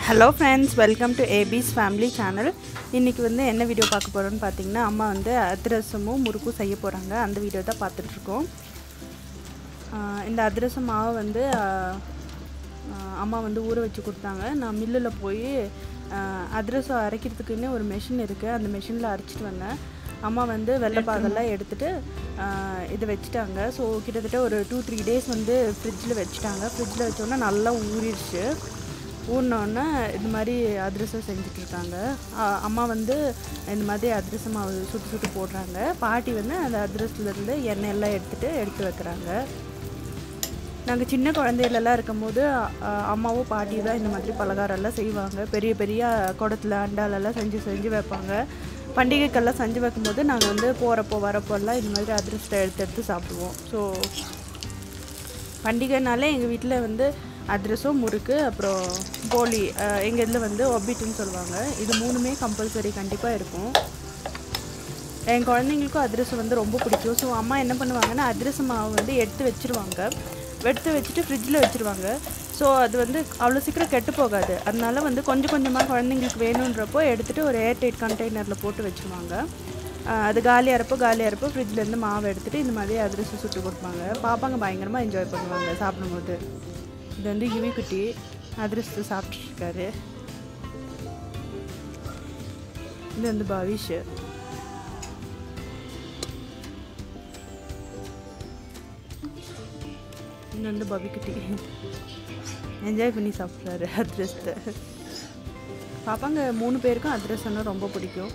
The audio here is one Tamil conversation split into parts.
hello friends welcome to Abi's family channel இன்றைக்கி வந்து என்ன வீடியோ பார்க்க போகிறோன்னு பார்த்தீங்கன்னா அம்மா வந்து அதிரசமும் முறுக்கும் செய்ய போகிறாங்க அந்த வீடியோ தான் பார்த்துட்ருக்கோம் இந்த அதிரசம் மாவை வந்து ஆஹ், ஆஹ், அம்மா வந்து ஊற வச்சு கொடுத்தாங்க நான் மில்லில் போய் ஆஹ், அதிரசம் அரைக்கிறதுக்குன்னு ஒரு மெஷின் இருக்குது அந்த மெஷினில் அரைச்சிட்டு வந்தேன் அம்மா வந்து வெள்ளைப்பாகெல்லாம் எடுத்துகிட்டு இதை வச்சுட்டாங்க ஸோ கிட்டத்தட்ட ஒரு டூ த்ரீ டேஸ் வந்து ஃப்ரிட்ஜில் வச்சுட்டாங்க ஃப்ரிட்ஜில் வச்சோன்னா நல்லா ஊறிடுச்சு ஊறினோடனே இது மாதிரி அதிரசம் செஞ்சுட்டு இருக்காங்க ஆ- அம்மா வந்து இந்த மாதிரி அதிரசம் மாவு சுட்டு சுட்டு போடுறாங்க பாட்டி வந்து அந்த அதிரசத்துலேருந்து எண்ணெய் எல்லாம் எடுத்துகிட்டு எடுத்து வைக்கிறாங்க நாங்கள் சின்ன குழந்தையிலலாம் இருக்கும்போது அ- அம்மாவும் பாட்டியும் தான் இந்த மாதிரி பலகாரம் எல்லாம் செய்வாங்க பெரிய பெரிய குடத்துல அண்டாலெல்லாம் செஞ்சு செஞ்சு வைப்பாங்க பண்டிகைக்கெல்லாம் செஞ்சு வைக்கும்போது நாங்கள் வந்து போகிறப்போ வரப்போல்லாம் இந்த மாதிரி அதிரசத்தை எடுத்து எடுத்து சாப்பிடுவோம் ஸோ பண்டிகைனாலே எங்கள் வீட்டில் வந்து அதிரசம் முறுக்கு அப்புறம் போலி எங்கள் இதில் வந்து ஒபிட்டுன்னு சொல்லுவாங்க இது மூணுமே கம்பல்சரி கண்டிப்பாக இருக்கும் என் குழந்தைங்களுக்கும் அதிரசம் வந்து ரொம்ப பிடிக்கும் ஸோ அம்மா என்ன பண்ணுவாங்கன்னா அதிரசம் மாவு வந்து எடுத்து வச்சிருவாங்க எடுத்து வச்சுட்டு ஃப்ரிட்ஜில் வச்சுருவாங்க ஸோ அது வந்து அவ்வளோ சீக்கிரம் கெட்டு போகாது அதனால வந்து கொஞ்சம் கொஞ்சமாக குழந்தைங்களுக்கு வேணுன்றப்போ எடுத்துகிட்டு ஒரு ஏர்டைட் கண்டெய்னரில் போட்டு வச்சுருவாங்க ஆஹ் அது காலியாக இருப்போ காலியாக இருப்போ ஃப்ரிட்ஜ்லேருந்து மாவு எடுத்துகிட்டு இந்த மாதிரி அதிரசம் சுட்டு கொடுப்பாங்க பாப்பாங்க பயங்கரமாக என்ஜாய் பண்ணுவாங்க சாப்பிடும்போது இது வந்து யுவி குட்டி அதிரசத்தை சாப்பிட்ருக்காரு இது வந்து பவிஷ் இது வந்து பவிக்குட்டி என்ஜாய் பண்ணி சாப்பிட்றாரு அதிரசத்தை பாப்பாங்க மூணு பேருக்கும் அதிரசம்னா ரொம்ப பிடிக்கும்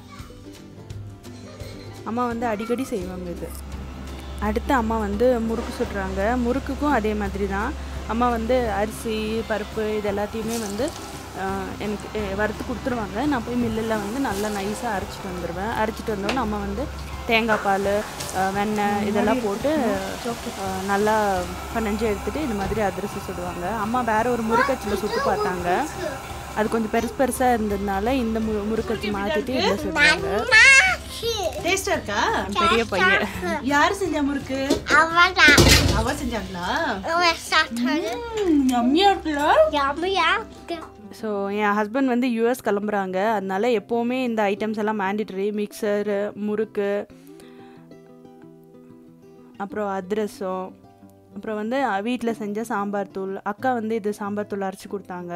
அம்மா வந்து அடிக்கடி செய்வாங்க இது அடுத்து அம்மா வந்து முறுக்கு சுடுறாங்க முறுக்குக்கும் அதே மாதிரி தான் அம்மா வந்து அரிசி பருப்பு இது எல்லாத்தையுமே வந்து ஆஹ், எனக்கு அஹ், வறுத்து கொடுத்துருவாங்க நான் போய் மில்லில் வந்து நல்லா நைஸாக அரைச்சிட்டு வந்துடுவேன் அரைச்சிட்டு வந்தோடனே அம்மா வந்து தேங்காய் பால் ஆஹ், வெண்ணெய் இதெல்லாம் போட்டு ஆஹ், நல்லா பனஞ்சு எடுத்துகிட்டு இது மாதிரி அதிரசம் சுடுவாங்க அம்மா வேற ஒரு முறுக்கச்சில் சுட்டு பார்த்தாங்க அது கொஞ்சம் பெருசு பெருசாக இருந்ததுனால இந்த மு முறுக்கச்சி மாற்றிட்டு இதில் சுடுவாங்க டேஸ்டா இருக்கா பெரிய பையன் யாரு செஞ்சா முறுக்கு அவதான் அவ செஞ்சாங்களா அவன் சாப்பிட்டாரு யம்மியா இருக்குல்ல யம்மியா ஸோ என் ஹஸ்பண்ட் வந்து யூஎஸ் கிளம்புறாங்க அதனால எப்போவுமே இந்த ஐட்டம்ஸ் எல்லாம் மேண்டிட்டரி மிக்சர் முறுக்கு அப்புறம் அதிரசம் அப்புறம் வந்து வீட்டில் செஞ்ச சாம்பார் தூள் அக்கா வந்து இது சாம்பார் தூள் அரைச்சி கொடுத்தாங்க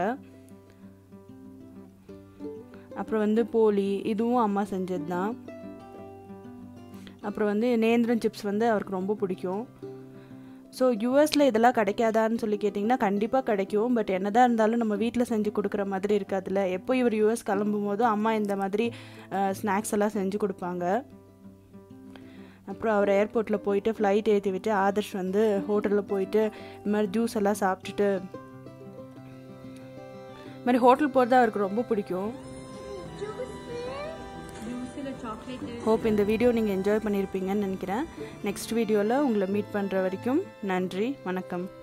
அப்புறம் வந்து போலி இதுவும் அம்மா செஞ்சது தான் அப்புறம் வந்து நேந்திரன் சிப்ஸ் வந்து அவருக்கு ரொம்ப பிடிக்கும் ஸோ யூஎஸில் இதெல்லாம் கிடைக்காதான்னு சொல்லி கேட்டிங்கன்னா கண்டிப்பாக கிடைக்கும் பட் என்னதான் இருந்தாலும் நம்ம வீட்டில் செஞ்சு கொடுக்குற மாதிரி இருக்காதுல்ல எப்போ இவர் யூஎஸ் கிளம்பும் போதும் அம்மா இந்த மாதிரி ஸ்நாக்ஸ் எல்லாம் செஞ்சு கொடுப்பாங்க அப்புறம் அவர் ஏர்போர்ட்டில் போயிட்டு ஃப்ளைட் ஏற்றி விட்டு ஆதர்ஷ் வந்து ஹோட்டலில் போயிட்டு இந்த மாதிரி ஜூஸ் எல்லாம் சாப்பிட்டுட்டு இது மாதிரி ஹோட்டல் போகிறது அவருக்கு ரொம்ப பிடிக்கும் ஹோப் இந்த வீடியோ நீங்கள் என்ஜாய் பண்ணியிருப்பீங்கன்னு நினைக்கிறேன் நெக்ஸ்ட் வீடியோவில் உங்களை மீட் பண்ணுற வரைக்கும் நன்றி வணக்கம்